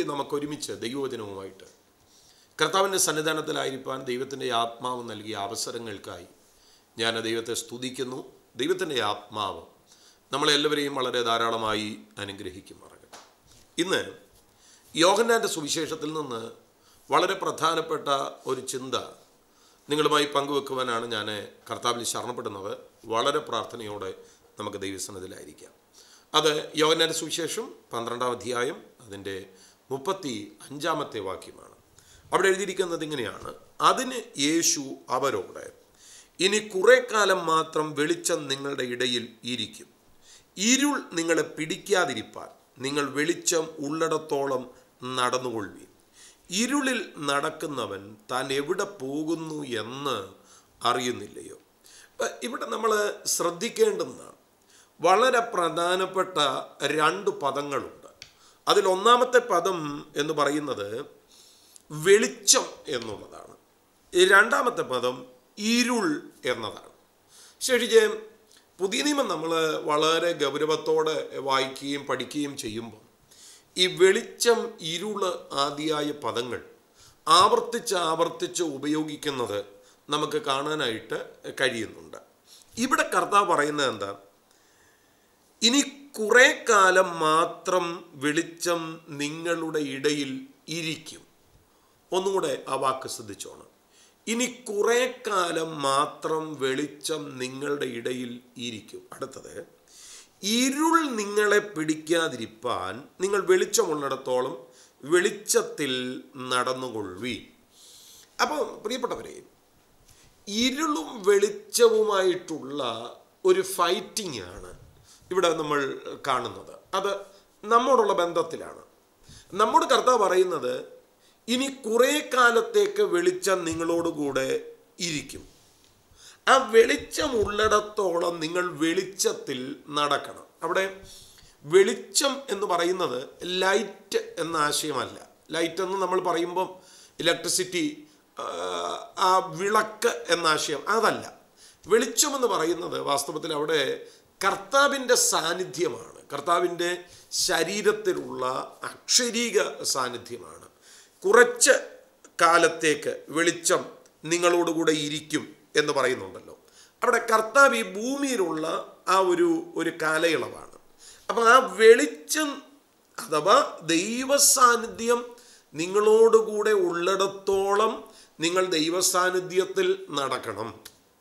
നമുക്ക് ഒരുമിച്ച് ദൈവവചനവുമായിട്ട് കർത്താവിൻ്റെ സന്നിധാനത്തിലായിരിക്കാൻ ദൈവത്തിൻ്റെ ആത്മാവ് നൽകിയ അവസരങ്ങൾക്കായി ഞാൻ ദൈവത്തെ സ്തുതിക്കുന്നു ദൈവത്തിൻ്റെ ആത്മാവ് നമ്മളെല്ലാവരെയും വളരെ ധാരാളമായി അനുഗ്രഹിക്കുമാറാകട്ടെ ഇന്ന് യോഹന്നാൻ്റെ സുവിശേഷത്തിൽ നിന്ന് വളരെ പ്രധാനപ്പെട്ട ഒരു ചിന്ത നിങ്ങളുമായി പങ്കുവെക്കുവാനാണ് ഞാൻ കർത്താവിൽ ശരണപ്പെടുന്നത് വളരെ പ്രാർത്ഥനയോടെ നമുക്ക് ദൈവസനത്തിലായിരിക്കാം അത് യോഹന്നാൻ്റെ സുവിശേഷം പന്ത്രണ്ടാം അധ്യായം അതിൻ്റെ മുപ്പത്തി അഞ്ചാമത്തെ വാക്യമാണ് അവിടെ എഴുതിയിരിക്കുന്നത് ഇങ്ങനെയാണ് അതിന് യേശു അവരോട് ഇനി കുറെ കാലം മാത്രം വെളിച്ചം നിങ്ങളുടെ ഇടയിൽ ഇരിക്കും ഇരുൾ നിങ്ങളെ പിടിക്കാതിരിപ്പാൻ നിങ്ങൾ വെളിച്ചം ഉള്ളിടത്തോളം നടന്നുകൊള്ളി ഇരുളിൽ നടക്കുന്നവൻ താൻ എവിടെ പോകുന്നു എന്ന് അറിയുന്നില്ലയോ അപ്പൊ ഇവിടെ നമ്മൾ ശ്രദ്ധിക്കേണ്ടുന്ന വളരെ പ്രധാനപ്പെട്ട രണ്ട് പദങ്ങളുണ്ട് അതിൽ ഒന്നാമത്തെ പദം എന്ന് പറയുന്നത് വെളിച്ചം എന്നുള്ളതാണ് ഈ രണ്ടാമത്തെ പദം ഇരുൾ എന്നതാണ് ശരിക്ക് പുതിയ നിയമം നമ്മൾ വളരെ ഗൗരവത്തോടെ വായിക്കുകയും പഠിക്കുകയും ചെയ്യുമ്പോൾ ഈ വെളിച്ചം ഇരുള് ആദിയായ പദങ്ങൾ ആവർത്തിച്ച് ആവർത്തിച്ച് ഉപയോഗിക്കുന്നത് നമുക്ക് കാണാനായിട്ട് കഴിയുന്നുണ്ട് ഇവിടെ കർത്താവ് പറയുന്നത് എന്താ ഇനി കുറെ കാലം മാത്രം വെളിച്ചം നിങ്ങളുടെ ഇടയിൽ ഇരിക്കും ഒന്നുകൂടെ ആ വാക്ക് ശ്രദ്ധിച്ചോണം ഇനി കുറെ കാലം മാത്രം വെളിച്ചം നിങ്ങളുടെ ഇടയിൽ ഇരിക്കും അടുത്തത് ഇരുൾ നിങ്ങളെ പിടിക്കാതിരിപ്പാൻ നിങ്ങൾ വെളിച്ചമുള്ളിടത്തോളം വെളിച്ചത്തിൽ നടന്നുകൊള്ളി അപ്പോൾ പ്രിയപ്പെട്ടവരെ ഇരുളും വെളിച്ചവുമായിട്ടുള്ള ഒരു ഫൈറ്റിംഗ് ആണ് ഇവിടെ നമ്മൾ കാണുന്നത് അത് നമ്മോടുള്ള ബന്ധത്തിലാണ് നമ്മോട് കർത്താവ് പറയുന്നത് ഇനി കുറേ കാലത്തേക്ക് വെളിച്ചം നിങ്ങളോടുകൂടെ ഇരിക്കും ആ വെളിച്ചം ഉള്ളിടത്തോളം നിങ്ങൾ വെളിച്ചത്തിൽ നടക്കണം അവിടെ വെളിച്ചം എന്ന് പറയുന്നത് ലൈറ്റ് എന്ന ആശയമല്ല ലൈറ്റ് എന്ന് നമ്മൾ പറയുമ്പം ഇലക്ട്രിസിറ്റി ആ വിളക്ക് എന്ന ആശയം അതല്ല വെളിച്ചം എന്ന് പറയുന്നത് വാസ്തവത്തിൽ അവിടെ കർത്താവിൻ്റെ സാന്നിധ്യമാണ് കർത്താവിൻ്റെ ശരീരത്തിലുള്ള അക്ഷരീക സാന്നിധ്യമാണ് കുറച്ച് കാലത്തേക്ക് വെളിച്ചം നിങ്ങളോടുകൂടെ ഇരിക്കും എന്ന് പറയുന്നുണ്ടല്ലോ അവിടെ കർത്താവ് ഈ ഭൂമിയിലുള്ള ആ ഒരു ഒരു കാലയളവാണ് അപ്പം ആ വെളിച്ചം അഥവാ ദൈവ സാന്നിധ്യം നിങ്ങളോടുകൂടെ ഉള്ളിടത്തോളം നിങ്ങൾ ദൈവസാന്നിധ്യത്തിൽ നടക്കണം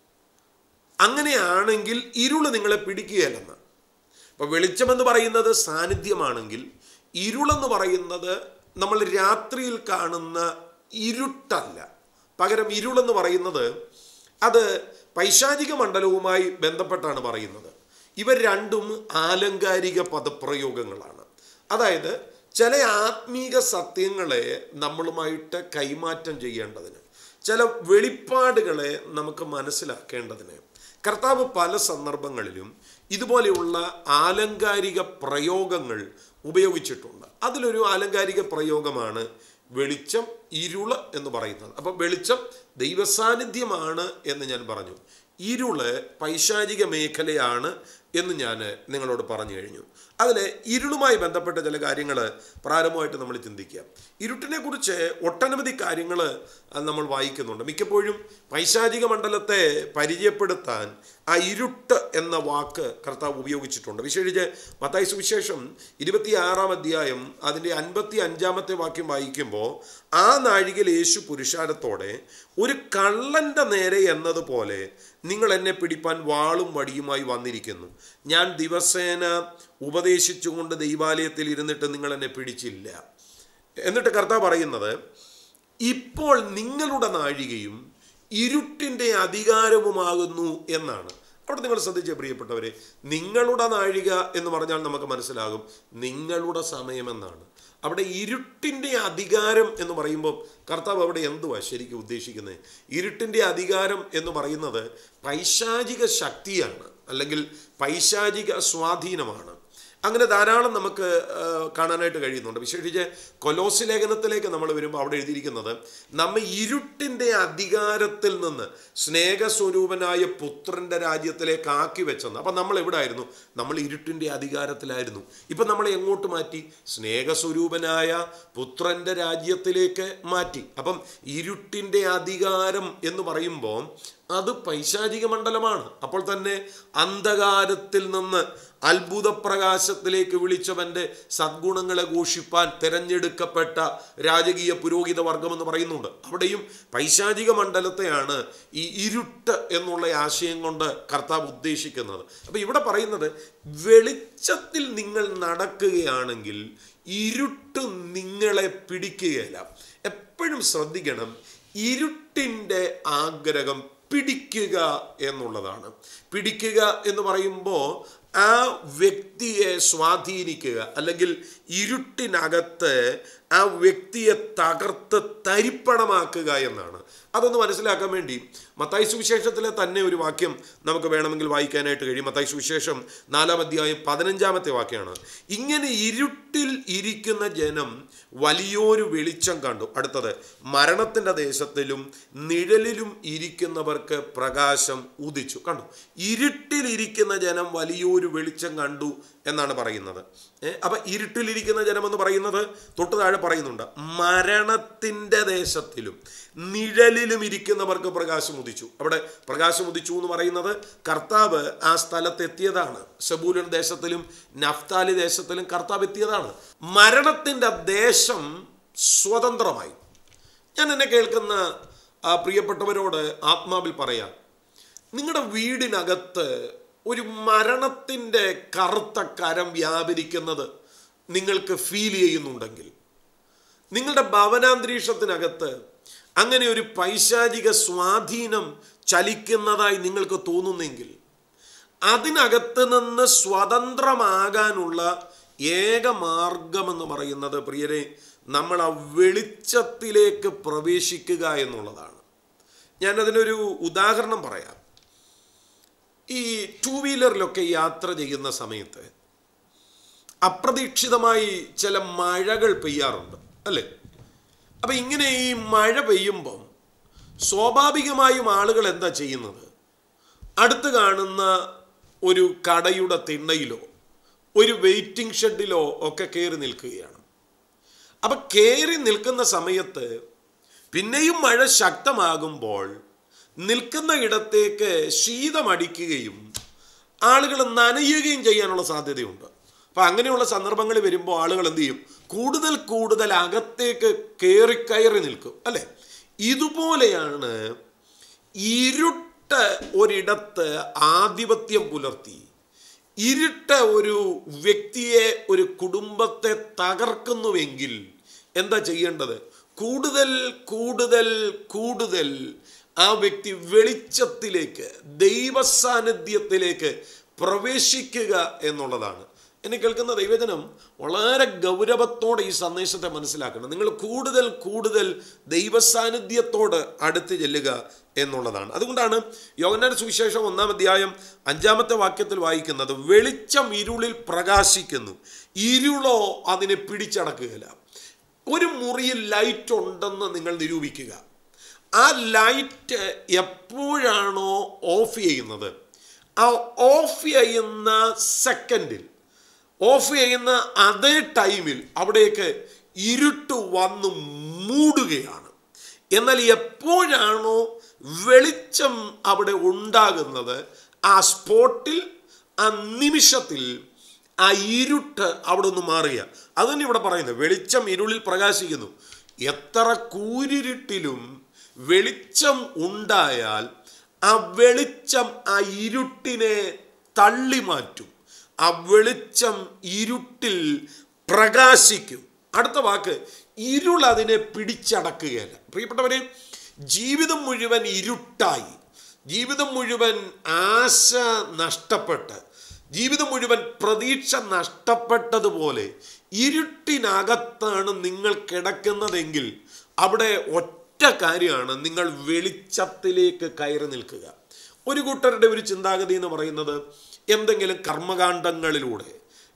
അങ്ങനെയാണെങ്കിൽ ഇരുള് നിങ്ങളെ പിടിക്കുകയല്ലെന്ന് അപ്പോൾ വെളിച്ചമെന്ന് പറയുന്നത് സാന്നിധ്യമാണെങ്കിൽ ഇരുളെന്ന് പറയുന്നത് നമ്മൾ രാത്രിയിൽ കാണുന്ന ഇരുട്ടല്ല പകരം ഇരുളെന്ന് പറയുന്നത് അത് പൈശാചിക മണ്ഡലവുമായി ബന്ധപ്പെട്ടാണ് പറയുന്നത് ഇവ രണ്ടും ആലങ്കാരിക പദപ്രയോഗങ്ങളാണ് അതായത് ചില ആത്മീക സത്യങ്ങളെ നമ്മളുമായിട്ട് കൈമാറ്റം ചെയ്യേണ്ടതിന് ചില വെളിപ്പാടുകളെ നമുക്ക് മനസ്സിലാക്കേണ്ടതിന് കർത്താവ് പല സന്ദർഭങ്ങളിലും ഇതുപോലെയുള്ള ആലങ്കാരിക പ്രയോഗങ്ങൾ ഉപയോഗിച്ചിട്ടുണ്ട് അതിലൊരു ആലങ്കാരിക പ്രയോഗമാണ് വെളിച്ചം ഇരുള് എന്ന് പറയുന്നത് അപ്പം വെളിച്ചം ദൈവസാന്നിധ്യമാണ് എന്ന് ഞാൻ പറഞ്ഞു ഇരുള് പൈശാചിക മേഖലയാണ് എന്ന് ഞാൻ നിങ്ങളോട് പറഞ്ഞു കഴിഞ്ഞു അതിൽ ഇരുളുമായി ബന്ധപ്പെട്ട ചില കാര്യങ്ങൾ പ്രാരംഭമായിട്ട് നമ്മൾ ചിന്തിക്കുക ഇരുട്ടിനെ കുറിച്ച് ഒട്ടനവധി കാര്യങ്ങൾ നമ്മൾ വായിക്കുന്നുണ്ട് മിക്കപ്പോഴും പൈശാചിക മണ്ഡലത്തെ പരിചയപ്പെടുത്താൻ ആ ഇരുട്ട് എന്ന വാക്ക് കർത്താവ് ഉപയോഗിച്ചിട്ടുണ്ട് വിശേഷിച്ച് മത്തായി സുവിശേഷം ഇരുപത്തിയാറാം അധ്യായം അതിൻ്റെ അൻപത്തി അഞ്ചാമത്തെ വാക്യം വായിക്കുമ്പോൾ ആ നാഴികയിൽ യേശു പുരുഷാരത്തോടെ ഒരു കള്ളൻ്റെ നേരെ എന്നതുപോലെ നിങ്ങൾ എന്നെ പിടിപ്പാൻ വാളും വടിയുമായി വന്നിരിക്കുന്നു ഞാൻ ദിവസേന ഉപദേശിച്ചുകൊണ്ട് ദൈവാലയത്തിൽ ഇരുന്നിട്ട് നിങ്ങൾ എന്നെ പിടിച്ചില്ല എന്നിട്ട് കർത്താവ് പറയുന്നത് ഇപ്പോൾ നിങ്ങളുടെ നാഴികയും ഇരുട്ടിൻ്റെ അധികാരവുമാകുന്നു എന്നാണ് അവിടെ നിങ്ങൾ ശ്രദ്ധിച്ച പ്രിയപ്പെട്ടവരെ നിങ്ങളുടെ നാഴിക എന്ന് പറഞ്ഞാൽ നമുക്ക് മനസ്സിലാകും നിങ്ങളുടെ സമയമെന്നാണ് അവിടെ ഇരുട്ടിൻ്റെ അധികാരം എന്ന് പറയുമ്പോൾ കർത്താവ് അവിടെ എന്തുവാ ശരിക്കും ഉദ്ദേശിക്കുന്നത് ഇരുട്ടിൻ്റെ അധികാരം എന്ന് പറയുന്നത് പൈശാചിക ശക്തിയാണ് അല്ലെങ്കിൽ പൈശാചിക സ്വാധീനമാണ് അങ്ങനെ ധാരാളം നമുക്ക് ആ, കാണാനായിട്ട് കഴിയുന്നുണ്ട് വിശേഷിച്ച് കൊലോസ് ലേഖനത്തിലേക്ക് നമ്മൾ വരുമ്പോൾ അവിടെ എഴുതിയിരിക്കുന്നത് നമ്മെ ഇരുട്ടിൻ്റെ അധികാരത്തിൽ നിന്ന് സ്നേഹസ്വരൂപനായ പുത്രൻ്റെ രാജ്യത്തിലേക്ക് ആക്കി വെച്ചെന്ന് അപ്പം നമ്മൾ എവിടെ ആയിരുന്നു നമ്മൾ ഇരുട്ടിൻ്റെ അധികാരത്തിലായിരുന്നു ഇപ്പം നമ്മളെ എങ്ങോട്ട് മാറ്റി സ്നേഹസ്വരൂപനായ പുത്രൻ്റെ രാജ്യത്തിലേക്ക് മാറ്റി അപ്പം ഇരുട്ടിൻ്റെ അധികാരം എന്ന് പറയുമ്പോൾ അത് പൈശാചിക മണ്ഡലമാണ് അപ്പോൾ തന്നെ അന്ധകാരത്തിൽ നിന്ന് അത്ഭുത പ്രകാശത്തിലേക്ക് വിളിച്ചവൻ്റെ സദ്ഗുണങ്ങളെ ഘോഷിപ്പാൻ തിരഞ്ഞെടുക്കപ്പെട്ട രാജകീയ പുരോഹിത വർഗം എന്ന് പറയുന്നുണ്ട് അവിടെയും പൈശാചിക മണ്ഡലത്തെയാണ് ഈ ഇരുട്ട് എന്നുള്ള ആശയം കൊണ്ട് കർത്താവ് ഉദ്ദേശിക്കുന്നത് അപ്പം ഇവിടെ പറയുന്നത് വെളിച്ചത്തിൽ നിങ്ങൾ നടക്കുകയാണെങ്കിൽ ഇരുട്ട് നിങ്ങളെ പിടിക്കുകയില്ല എപ്പോഴും ശ്രദ്ധിക്കണം ഇരുട്ടിൻ്റെ ആഗ്രഹം പിടിക്കുക എന്നുള്ളതാണ് പിടിക്കുക എന്ന് പറയുമ്പോൾ ആ വ്യക്തിയെ സ്വാധീനിക്കുക അല്ലെങ്കിൽ ഇരുട്ടിനകത്ത് ആ വ്യക്തിയെ തകർത്ത് തരിപ്പണമാക്കുക എന്നാണ് അതൊന്ന് മനസ്സിലാക്കാൻ വേണ്ടി മത്തായി സുവിശേഷത്തിലെ തന്നെ ഒരു വാക്യം നമുക്ക് വേണമെങ്കിൽ വായിക്കാനായിട്ട് കഴിയും മത്തായി സുവിശേഷം നാലാം അധ്യായം പതിനഞ്ചാമത്തെ വാക്യമാണ് ഇങ്ങനെ ഇരുട്ടിൽ ഇരിക്കുന്ന ജനം വലിയൊരു വെളിച്ചം കണ്ടു അടുത്തത് മരണത്തിൻ്റെ ദേശത്തിലും നിഴലിലും ഇരിക്കുന്നവർക്ക് പ്രകാശം ഉദിച്ചു കണ്ടു ഇരുട്ടിലിരിക്കുന്ന ജനം വലിയൊരു വെളിച്ചം കണ്ടു എന്നാണ് പറയുന്നത് ഏ, അപ്പൊ ഇരുട്ടിലിരിക്കുന്ന ജനം എന്ന് പറയുന്നത് തൊട്ട് താഴെ പറയുന്നുണ്ട് മരണത്തിൻ്റെ ദേശത്തിലും നിഴലിലും ഇരിക്കുന്നവർക്ക് പ്രകാശം ഉദിച്ചു അവിടെ പ്രകാശം ഉദിച്ചു എന്ന് പറയുന്നത് കർത്താവ് ആ സ്ഥലത്ത് എത്തിയതാണ് സെബൂലൻ ദേശത്തിലും നഫ്താലി ദേശത്തിലും കർത്താവ് എത്തിയതാണ് മരണത്തിൻ്റെ ദേശം സ്വതന്ത്രമായി ഞാൻ എന്നെ കേൾക്കുന്ന ആ പ്രിയപ്പെട്ടവരോട് ആത്മാവിൽ പറയാം നിങ്ങളുടെ വീടിനകത്ത് ഒരു മരണത്തിൻ്റെ കറുത്ത കരം വ്യാപരിക്കുന്നത് നിങ്ങൾക്ക് ഫീൽ ചെയ്യുന്നുണ്ടെങ്കിൽ നിങ്ങളുടെ ഭവനാന്തരീക്ഷത്തിനകത്ത് അങ്ങനെ ഒരു പൈശാചിക സ്വാധീനം ചലിക്കുന്നതായി നിങ്ങൾക്ക് തോന്നുന്നെങ്കിൽ അതിനകത്ത് നിന്ന് സ്വതന്ത്രമാകാനുള്ള ഏക മാർഗമെന്ന് പറയുന്നത് പ്രിയരെ നമ്മൾ ആ വെളിച്ചത്തിലേക്ക് പ്രവേശിക്കുക എന്നുള്ളതാണ് ഞാനതിനൊരു ഉദാഹരണം പറയാം ഈ ടൂ വീലറിലൊക്കെ യാത്ര ചെയ്യുന്ന സമയത്ത് അപ്രതീക്ഷിതമായി ചില മഴകൾ പെയ്യാറുണ്ട് അല്ലേ അപ്പം ഇങ്ങനെ ഈ മഴ പെയ്യുമ്പം സ്വാഭാവികമായും ആളുകൾ എന്താ ചെയ്യുന്നത് അടുത്ത് കാണുന്ന ഒരു കടയുടെ തിണ്ണയിലോ ഒരു വെയിറ്റിംഗ് ഷെഡിലോ ഒക്കെ കയറി നിൽക്കുകയാണ് അപ്പം കയറി നിൽക്കുന്ന സമയത്ത് പിന്നെയും മഴ ശക്തമാകുമ്പോൾ നിൽക്കുന്ന ഇടത്തേക്ക് ശീതമടിക്കുകയും ആളുകൾ നനയുകയും ചെയ്യാനുള്ള സാധ്യതയുണ്ട് അപ്പം അങ്ങനെയുള്ള സന്ദർഭങ്ങൾ വരുമ്പോൾ ആളുകൾ എന്ത് ചെയ്യും കൂടുതൽ കൂടുതൽ അകത്തേക്ക് കയറി കയറി നിൽക്കും അല്ലേ ഇതുപോലെയാണ് ഇരുട്ട് ഒരിടത്ത് ആധിപത്യം പുലർത്തി ഇരുട്ട് ഒരു വ്യക്തിയെ ഒരു കുടുംബത്തെ തകർക്കുന്നുവെങ്കിൽ എന്താ ചെയ്യേണ്ടത് കൂടുതൽ കൂടുതൽ കൂടുതൽ ആ വ്യക്തി വെളിച്ചത്തിലേക്ക് ദൈവസാന്നിധ്യത്തിലേക്ക് പ്രവേശിക്കുക എന്നുള്ളതാണ് എന്നെ കേൾക്കുന്ന ദൈവജനം വളരെ ഗൗരവത്തോടെ ഈ സന്ദേശത്തെ മനസ്സിലാക്കണം നിങ്ങൾ കൂടുതൽ കൂടുതൽ ദൈവസാന്നിധ്യത്തോട് അടുത്ത് ചെല്ലുക എന്നുള്ളതാണ് അതുകൊണ്ടാണ് യോഗനാൻ സുവിശേഷം ഒന്നാം അധ്യായം അഞ്ചാമത്തെ വാക്യത്തിൽ വായിക്കുന്നത് വെളിച്ചം ഇരുളിൽ പ്രകാശിക്കുന്നു ഇരുളോ അതിനെ പിടിച്ചടക്കുകയില്ല ഒരു മുറിയിൽ ലൈറ്റ് ഉണ്ടെന്ന് നിങ്ങൾ നിരൂപിക്കുക ആ ലൈറ്റ് എപ്പോഴാണോ ഓഫ് ചെയ്യുന്നത് ആ ഓഫ് ചെയ്യുന്ന സെക്കൻഡിൽ ഓഫ് ചെയ്യുന്ന അതേ ടൈമിൽ അവിടേക്ക് ഇരുട്ട് വന്ന് മൂടുകയാണ് എന്നാൽ എപ്പോഴാണോ വെളിച്ചം അവിടെ ഉണ്ടാകുന്നത് ആ സ്പോട്ടിൽ ആ നിമിഷത്തിൽ ആ ഇരുട്ട് അവിടെ നിന്ന് മാറുക അതുതന്നെ ഇവിടെ പറയുന്നത് വെളിച്ചം ഇരുളിൽ പ്രകാശിക്കുന്നു എത്ര കൂരിരുട്ടിലും വെളിച്ചം ഉണ്ടായാൽ ആ വെളിച്ചം ആ ഇരുട്ടിനെ തള്ളി മാറ്റും ആ വെളിച്ചം ഇരുട്ടിൽ പ്രകാശിക്കും അടുത്ത വാക്ക് ഇരുൾ അതിനെ പിടിച്ചടക്കുകയല്ല പ്രിയപ്പെട്ടവരെ ജീവിതം മുഴുവൻ ഇരുട്ടായി ജീവിതം മുഴുവൻ ആശ നഷ്ടപ്പെട്ട് ജീവിതം മുഴുവൻ പ്രതീക്ഷ നഷ്ടപ്പെട്ടതുപോലെ ഇരുട്ടിനകത്താണ് നിങ്ങൾ കിടക്കുന്നതെങ്കിൽ അവിടെ ഒറ്റ കാര്യമാണ് നിങ്ങൾ വെളിച്ചത്തിലേക്ക് കയറി നിൽക്കുക ഒരു കൂട്ടരുടെ ഒരു ചിന്താഗതി എന്ന് പറയുന്നത് എന്തെങ്കിലും കർമ്മകാണ്ഡങ്ങളിലൂടെ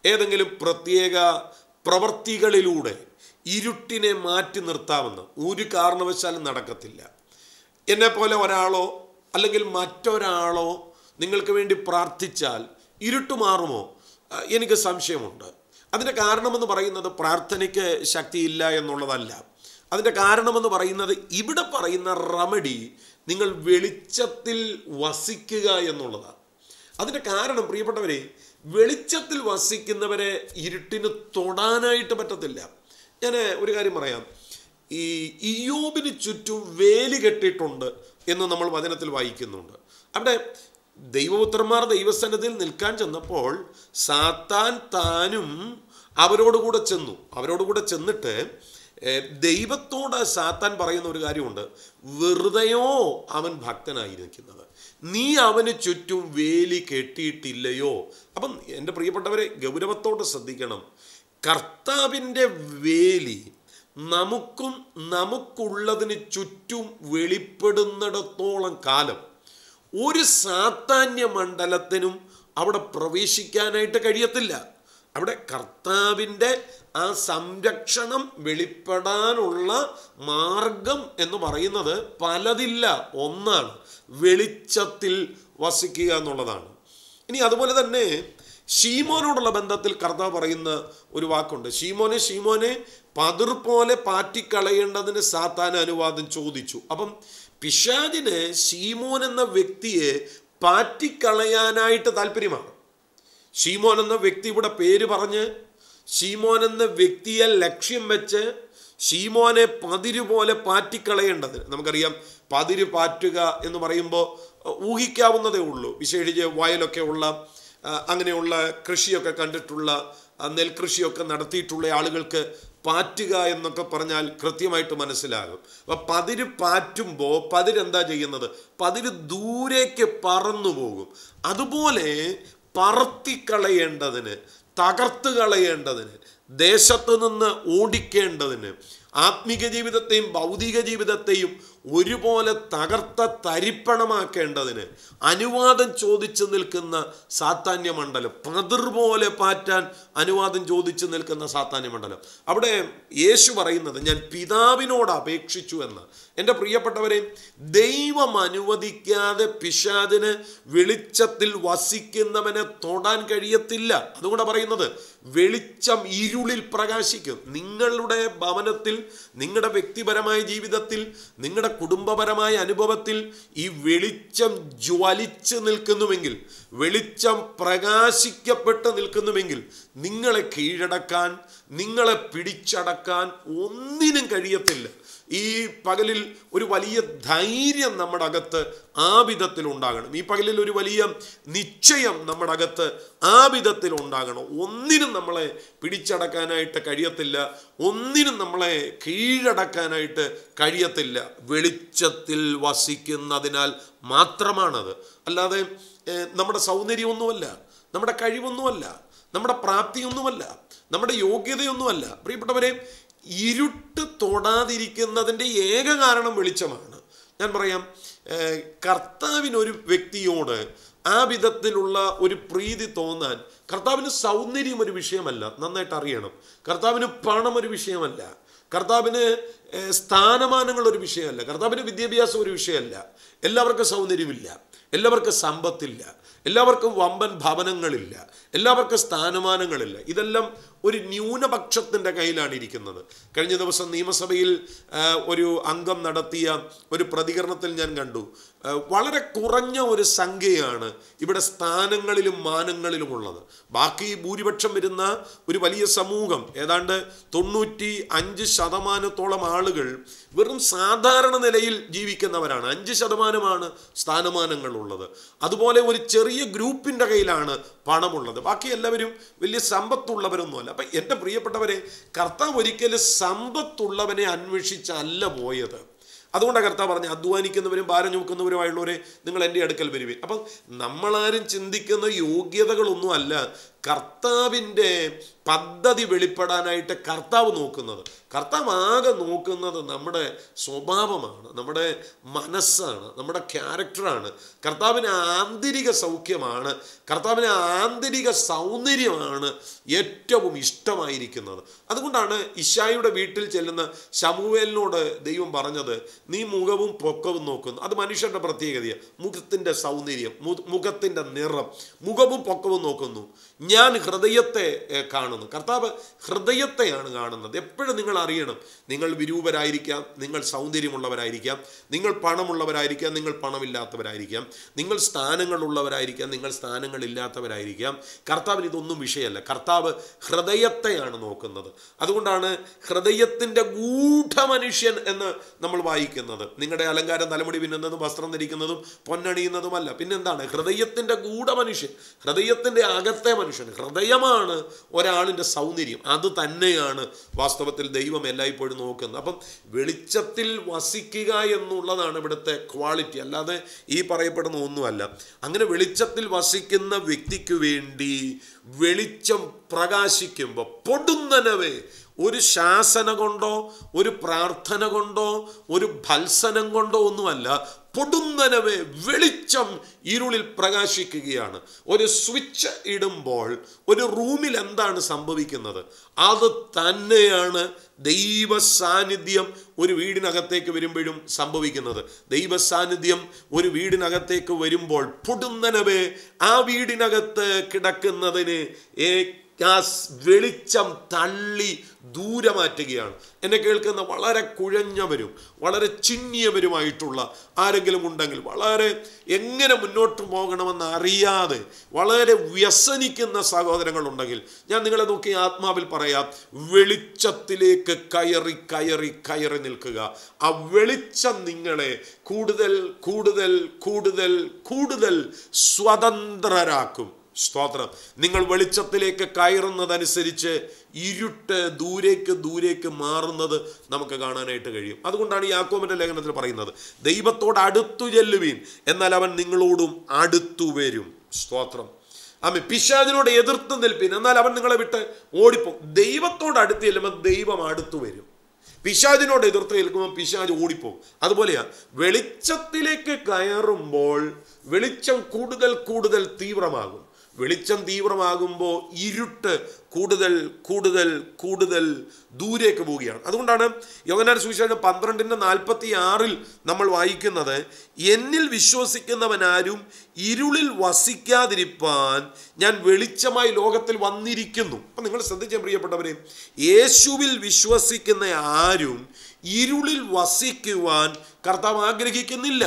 ഏതെങ്കിലും പ്രത്യേക പ്രവർത്തികളിലൂടെ ഇരുട്ടിനെ മാറ്റി നിർത്താമെന്ന് ഒരു കാരണവശാലും നടക്കത്തില്ല എന്നെ പോലെ ഒരാളോ അല്ലെങ്കിൽ മറ്റൊരാളോ നിങ്ങൾക്ക് വേണ്ടി പ്രാർത്ഥിച്ചാൽ ഇരുട്ട് മാറുമോ ആ, എനിക്ക് സംശയമുണ്ട് അതിൻ്റെ കാരണമെന്ന് പറയുന്നത് പ്രാർത്ഥനയ്ക്ക് ശക്തിയില്ല എന്നുള്ളതല്ല അതിൻ്റെ കാരണമെന്ന് പറയുന്നത് ഇവിടെ പറയുന്ന റെമഡി നിങ്ങൾ വെളിച്ചത്തിൽ വസിക്കുക എന്നുള്ളതാണ് അതിൻ്റെ കാരണം പ്രിയപ്പെട്ടവരെ വെളിച്ചത്തിൽ വസിക്കുന്നവരെ ഇരുട്ടിന് തൊടാനായിട്ട് പറ്റത്തില്ല ഞാൻ ഒരു കാര്യം പറയാം ഈ ഇയോബിന് ചുറ്റും വേലി കെട്ടിയിട്ടുണ്ട് എന്ന് നമ്മൾ വചനത്തിൽ വായിക്കുന്നുണ്ട് അവിടെ ദൈവപുത്രന്മാർ ദൈവസന്നദ്ധിയിൽ നിൽക്കാൻ ചെന്നപ്പോൾ സാത്താൻ താനും അവരോടുകൂടെ ചെന്നു അവരോടുകൂടെ ചെന്നിട്ട് ഏഹ്, ദൈവത്തോട് സാത്താൻ പറയുന്ന ഒരു കാര്യമുണ്ട് വെറുതെയോ അവൻ ഭക്തനായിരിക്കുന്നത് നീ അവന് ചുറ്റും വേലി കെട്ടിയിട്ടില്ലയോ അപ്പം എൻ്റെ പ്രിയപ്പെട്ടവരെ ഗൗരവത്തോടെ ശ്രദ്ധിക്കണം കർത്താവിൻ്റെ വേലി നമുക്കും നമുക്കുള്ളതിന് ചുറ്റും വെളിപ്പെടുന്നിടത്തോളം കാലം ഒരു സാത്താന്യ മണ്ഡലത്തിനും അവിടെ പ്രവേശിക്കാനായിട്ട് കഴിയത്തില്ല അവിടെ കർത്താവിൻ്റെ ആ സംരക്ഷണം വെളിപ്പെടാനുള്ള മാർഗം എന്ന് പറയുന്നത് പലതില്ല ഒന്നാണ് വെളിച്ചത്തിൽ വസിക്കുക എന്നുള്ളതാണ് ഇനി അതുപോലെ തന്നെ ഷീമോനോടുള്ള ബന്ധത്തിൽ കർത്താവ് പറയുന്ന ഒരു വാക്കുണ്ട് ഷീമോനെ ഷീമോനെ പതിർ പോലെ പാറ്റിക്കളയേണ്ടതിന് സാത്താൻ അനുവാദം ചോദിച്ചു അപ്പം പിശാജിന് ഷീമോൻ എന്ന വ്യക്തിയെ പാറ്റിക്കളയാനായിട്ട് താല്പര്യമാണ് ഷീമോൻ എന്ന വ്യക്തിയുടെ പേര് പറഞ്ഞ് ഷീമോൻ എന്ന വ്യക്തിയെ ലക്ഷ്യം വെച്ച് ഷീമോനെ പതിര് പോലെ പാറ്റിക്കളയേണ്ടത് നമുക്കറിയാം പതിര് പാറ്റുക എന്ന് പറയുമ്പോൾ ഊഹിക്കാവുന്നതേ ഉള്ളൂ വിശേഷിച്ച് വയലൊക്കെ ഉള്ള ആ, അങ്ങനെയുള്ള കൃഷിയൊക്കെ കണ്ടിട്ടുള്ള ആ, നെൽകൃഷിയൊക്കെ നടത്തിയിട്ടുള്ള ആളുകൾക്ക് പാറ്റുക എന്നൊക്കെ പറഞ്ഞാൽ കൃത്യമായിട്ട് മനസ്സിലാകും അപ്പൊ പതിര് പാറ്റുമ്പോൾ പതിരെന്താ ചെയ്യുന്നത് പതിര് ദൂരേക്ക് പറന്നു പോകും അതുപോലെ പറത്തിക്കളയേണ്ടതിന് തകർത്ത് കളയേണ്ടതിന് ദേശത്ത് നിന്ന് ഓടിക്കേണ്ടതിന് ആത്മീക ജീവിതത്തെയും ഭൗതിക ജീവിതത്തെയും ഒരുപോലെ തകർത്ത തരിപ്പണമാക്കേണ്ടതിന് അനുവാദം ചോദിച്ചു നിൽക്കുന്ന സാത്താന്യ മണ്ഡലം പതിർ പോലെ പാറ്റാൻ അനുവാദം ചോദിച്ചു നിൽക്കുന്ന സാത്താന്യ മണ്ഡലം അവിടെ യേശു പറയുന്നത് ഞാൻ പിതാവിനോട് അപേക്ഷിച്ചു എന്ന് എൻ്റെ പ്രിയപ്പെട്ടവരെ ദൈവം അനുവദിക്കാതെ പിശാദിന് വെളിച്ചത്തിൽ വസിക്കുന്നവനെ തൊടാൻ കഴിയത്തില്ല അതുകൊണ്ട് പറയുന്നത് വെളിച്ചം ഇരുളിൽ പ്രകാശിക്കും നിങ്ങളുടെ ഭവനത്തിൽ നിങ്ങളുടെ വ്യക്തിപരമായ ജീവിതത്തിൽ നിങ്ങളുടെ കുടുംബപരമായ അനുഭവത്തിൽ ഈ വെളിച്ചം ജ്വലിച്ച് നിൽക്കുന്നുവെങ്കിൽ വെളിച്ചം പ്രകാശിക്കപ്പെട്ട് നിൽക്കുന്നുവെങ്കിൽ നിങ്ങളെ കീഴടക്കാൻ നിങ്ങളെ പിടിച്ചടക്കാൻ ഒന്നിനും കഴിയത്തില്ല ഈ പകലിൽ ഒരു വലിയ ധൈര്യം നമ്മുടെ അകത്ത് ആ വിധത്തിൽ ഉണ്ടാകണം ഈ പകലിൽ ഒരു വലിയ നിശ്ചയം നമ്മുടെ അകത്ത് ആ വിധത്തിൽ ഉണ്ടാകണം ഒന്നിനും നമ്മളെ പിടിച്ചടക്കാനായിട്ട് കഴിയത്തില്ല ഒന്നിനും നമ്മളെ കീഴടക്കാനായിട്ട് കഴിയത്തില്ല വെളിച്ചത്തിൽ വസിക്കുന്നതിനാൽ മാത്രമാണത് അല്ലാതെ ഏഹ്, നമ്മുടെ സൗന്ദര്യമൊന്നുമല്ല നമ്മുടെ കഴിവൊന്നുമല്ല നമ്മുടെ പ്രാപ്തിയൊന്നുമല്ല നമ്മുടെ യോഗ്യതയൊന്നുമല്ല പ്രിയപ്പെട്ടവരെ ഇരുട്ട് തൊടാതിരിക്കുന്നതിൻ്റെ ഏക കാരണം വെളിച്ചമാണ് ഞാൻ പറയാം ഏഹ്, കർത്താവിനൊരു വ്യക്തിയോട് ആ വിധത്തിലുള്ള ഒരു പ്രീതി തോന്നാൻ കർത്താവിന് സൗന്ദര്യം ഒരു വിഷയമല്ല നന്നായിട്ട് അറിയണം കർത്താവിന് പണം ഒരു വിഷയമല്ല കർത്താവിന് ഏഹ്, സ്ഥാനമാനങ്ങൾ ഒരു വിഷയമല്ല കർത്താവിന് വിദ്യാഭ്യാസം ഒരു വിഷയമല്ല എല്ലാവർക്കും സൗന്ദര്യമില്ല എല്ലാവർക്കും സമ്പത്തില്ല എല്ലാവർക്കും വമ്പൻ ഭവനങ്ങളില്ല എല്ലാവർക്കും സ്ഥാനമാനങ്ങളില്ല ഇതെല്ലാം ഒരു ന്യൂനപക്ഷത്തിൻ്റെ കയ്യിലാണ് ഇരിക്കുന്നത് കഴിഞ്ഞ ദിവസം നിയമസഭയിൽ ആ, ഒരു അംഗം നടത്തിയ ഒരു പ്രതികരണത്തിൽ ഞാൻ കണ്ടു ആ, വളരെ കുറഞ്ഞ ഒരു സംഖ്യയാണ് ഇവിടെ സ്ഥാനങ്ങളിലും മാനങ്ങളിലും ഉള്ളത് ബാക്കി ഭൂരിപക്ഷം വരുന്ന ഒരു വലിയ സമൂഹം ഏതാണ്ട് തൊണ്ണൂറ്റി അഞ്ച് ശതമാനത്തോളം ആളുകൾ വെറും സാധാരണ നിലയിൽ ജീവിക്കുന്നവരാണ് അഞ്ച് ശതമാനമാണ് സ്ഥാനമാനങ്ങളുള്ളത് അതുപോലെ ഒരു ചെറിയ ഗ്രൂപ്പിൻ്റെ കയ്യിലാണ് പണമുള്ളത് ബാക്കി എല്ലാവരും വലിയ സമ്പത്തുള്ളവരൊന്നുമല്ല അപ്പം എൻ്റെ പ്രിയപ്പെട്ടവരെ കർത്താവ് ഒരിക്കലും സമ്പത്തുള്ളവനെ അന്വേഷിച്ചല്ല പോയത് അതുകൊണ്ടാണ് കർത്താവ് പറഞ്ഞ അധ്വാനിക്കുന്നവരും ഭാരം ചുമക്കുന്നവരുമായുള്ളവരെ നിങ്ങൾ എൻ്റെ അടുക്കൽ വരുവേ അപ്പം നമ്മളാരും ചിന്തിക്കുന്ന യോഗ്യതകളൊന്നും അല്ല കർത്താവിൻ്റെ പദ്ധതി വെളിപ്പെടാനായിട്ട് കർത്താവ് നോക്കുന്നത് കർത്താവ് ആകെ നോക്കുന്നത് നമ്മുടെ സ്വഭാവമാണ് നമ്മുടെ മനസ്സാണ് നമ്മുടെ ക്യാരക്ടറാണ് കർത്താവിന് ആന്തരിക സൗഖ്യമാണ് കർത്താവിന് ആന്തരിക സൗന്ദര്യമാണ് ഏറ്റവും ഇഷ്ടമായിരിക്കുന്നത് അതുകൊണ്ടാണ് ഇഷായുടെ വീട്ടിൽ ചെല്ലുന്ന ശമുവേലിനോട് ദൈവം പറഞ്ഞത് നീ മുഖവും പൊക്കവും നോക്കുന്നു അത് മനുഷ്യരുടെ പ്രത്യേകതയാണ് മുഖത്തിൻ്റെ സൗന്ദര്യം മു- മുഖത്തിൻ്റെ നിറം മുഖവും പൊക്കവും നോക്കുന്നു ഞാൻ ഹൃദയത്തെ ഏഹ്, കാണുന്നു കർത്താവ് ഹൃദയത്തെയാണ് കാണുന്നത് എപ്പോഴും നിങ്ങൾ അറിയണം നിങ്ങൾ വിരൂപരായിരിക്കാം നിങ്ങൾ സൗന്ദര്യമുള്ളവരായിരിക്കാം നിങ്ങൾ പണമുള്ളവരായിരിക്കാം നിങ്ങൾ പണമില്ലാത്തവരായിരിക്കാം നിങ്ങൾ സ്ഥാനങ്ങളുള്ളവരായിരിക്കാം നിങ്ങൾ സ്ഥാനങ്ങളില്ലാത്തവരായിരിക്കാം കർത്താവിന് ഇതൊന്നും വിഷയമല്ല കർത്താവ് ഹൃദയത്തെയാണ് നോക്കുന്നത് അതുകൊണ്ടാണ് ഹൃദയത്തിൻ്റെ ഗൂഢമനുഷ്യൻ എന്ന് നമ്മൾ വായിക്കുന്നത് നിങ്ങളുടെ അലങ്കാരം തലമുടി പിന്നുന്നതും വസ്ത്രം ധരിക്കുന്നതും പൊന്നണിയുന്നതുമല്ല പിന്നെന്താണ് ഹൃദയത്തിൻ്റെ ഗൂഢമനുഷ്യൻ ഹൃദയത്തിൻ്റെ അകത്തെ മനുഷ്യൻ ഹൃദയമാണ് ഒരാളിൻ്റെ സൗന്ദര്യം അത് തന്നെയാണ് വാസ്തവത്തിൽ ദൈവം എല്ലായ്പ്പോഴും നോക്കുന്നത് അപ്പം വെളിച്ചത്തിൽ വസിക്കുക എന്നുള്ളതാണ് ഇവിടുത്തെ ക്വാളിറ്റി അല്ലാതെ ഈ പറയപ്പെടുന്ന ഒന്നുമല്ല അങ്ങനെ വെളിച്ചത്തിൽ വസിക്കുന്ന വ്യക്തിക്ക് വേണ്ടി വെളിച്ചം പ്രകാശിക്കുമ്പോൾ പൊടുന്നനവേ ഒരു ശാസന കൊണ്ടോ ഒരു പ്രാർത്ഥന കൊണ്ടോ ഒരു ഭത്സനം കൊണ്ടോ ഒന്നുമല്ല പൊടുന്നനവേ വെളിച്ചം ഇരുളിൽ പ്രകാശിക്കുകയാണ് ഒരു സ്വിച്ച് ഇടുമ്പോൾ ഒരു റൂമിൽ എന്താണ് സംഭവിക്കുന്നത് അത് തന്നെയാണ് ദൈവ സാന്നിധ്യം ഒരു വീടിനകത്തേക്ക് വരുമ്പോഴും സംഭവിക്കുന്നത് ദൈവ സാന്നിധ്യം ഒരു വീടിനകത്തേക്ക് വരുമ്പോൾ പൊടുന്നനവേ ആ വീടിനകത്ത് കിടക്കുന്നതിന് ഏ ആ സ് വെളിച്ചം തള്ളി ദൂരെ മാറ്റുകയാണ് എന്നെ കേൾക്കുന്ന വളരെ കുഴഞ്ഞവരും വളരെ ചിന്നിയവരുമായിട്ടുള്ള ആരെങ്കിലും ഉണ്ടെങ്കിൽ വളരെ എങ്ങനെ മുന്നോട്ട് പോകണമെന്ന് അറിയാതെ വളരെ വ്യസനിക്കുന്ന സഹോദരങ്ങളുണ്ടെങ്കിൽ ഞാൻ നിങ്ങളെ നോക്കി ആത്മാവിൽ പറയാം വെളിച്ചത്തിലേക്ക് കയറി കയറി കയറി നിൽക്കുക ആ വെളിച്ചം നിങ്ങളെ കൂടുതൽ കൂടുതൽ കൂടുതൽ കൂടുതൽ സ്വതന്ത്രരാക്കും സ്തോത്രം നിങ്ങൾ വെളിച്ചത്തിലേക്ക് കയറുന്നതനുസരിച്ച് ഇരുട്ട് ദൂരേക്ക് ദൂരേക്ക് മാറുന്നത് നമുക്ക് കാണാനായിട്ട് കഴിയും അതുകൊണ്ടാണ് ഈ യാക്കോബിന്റെ ലേഖനത്തിൽ പറയുന്നത് ദൈവത്തോട് അടുത്തു ചെല്ലുവീൻ എന്നാൽ അവൻ നിങ്ങളോടും അടുത്തു വരും സ്തോത്രം ആമേ പിശാചിനോട് എതിർത്ത് നിൽപ്പീൻ എന്നാൽ അവൻ നിങ്ങളെ വിട്ട് ഓടിപ്പോകും ദൈവത്തോട് അടുത്ത് ചെല്ലുമ്പോൾ ദൈവം അടുത്തു വരും പിശാചിനോട് എതിർത്ത് നിൽക്കുമ്പോൾ പിശാജ് ഓടിപ്പോകും അതുപോലെയാ വെളിച്ചത്തിലേക്ക് കയറുമ്പോൾ വെളിച്ചം കൂടുതൽ കൂടുതൽ തീവ്രമാകും വെളിച്ചം തീവ്രമാകുമ്പോൾ ഇരുട്ട് കൂടുതൽ കൂടുതൽ കൂടുതൽ ദൂരേക്ക് പോവുകയാണ് അതുകൊണ്ടാണ് യോഗനാൻ സുവിശേഷം പന്ത്രണ്ടിൻ്റെ നാൽപ്പത്തി ആറിൽ നമ്മൾ വായിക്കുന്നത് എന്നിൽ വിശ്വസിക്കുന്നവനാരും ഇരുളിൽ വസിക്കാതിരിപ്പാൻ ഞാൻ വെളിച്ചമായി ലോകത്തിൽ വന്നിരിക്കുന്നു അപ്പം നിങ്ങൾ ശ്രദ്ധിച്ച പ്രിയപ്പെട്ടവരെ യേശുവിൽ വിശ്വസിക്കുന്ന ആരും ഇരുളിൽ വസിക്കുവാൻ കർത്താവ് ആഗ്രഹിക്കുന്നില്ല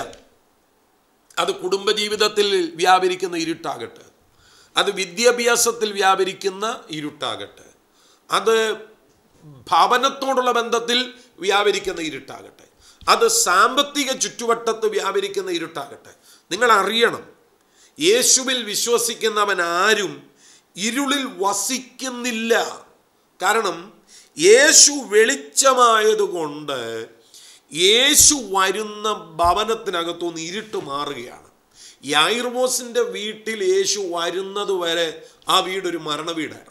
അത് കുടുംബജീവിതത്തിൽ വ്യാപരിക്കുന്ന ഇരുട്ടാകട്ടെ അത് വിദ്യാഭ്യാസത്തിൽ വ്യാപരിക്കുന്ന ഇരുട്ടാകട്ടെ അത് ഭവനത്തോടുള്ള ബന്ധത്തിൽ വ്യാപരിക്കുന്ന ഇരുട്ടാകട്ടെ അത് സാമ്പത്തിക ചുറ്റുവട്ടത്ത് വ്യാപരിക്കുന്ന ഇരുട്ടാകട്ടെ നിങ്ങൾ അറിയണം യേശുവിൽ വിശ്വസിക്കുന്നവൻ ആരും ഇരുളിൽ വസിക്കുന്നില്ല കാരണം യേശു വെളിച്ചമായതുകൊണ്ട് യേശു വരുന്ന ഭവനത്തിനകത്തുനിന്ന് ഇരുട്ട് മാറുകയാണ് യായിർമോസിൻ്റെ വീട്ടിൽ യേശു വരുന്നത് വരെ ആ വീടൊരു മരണ വീടാണ്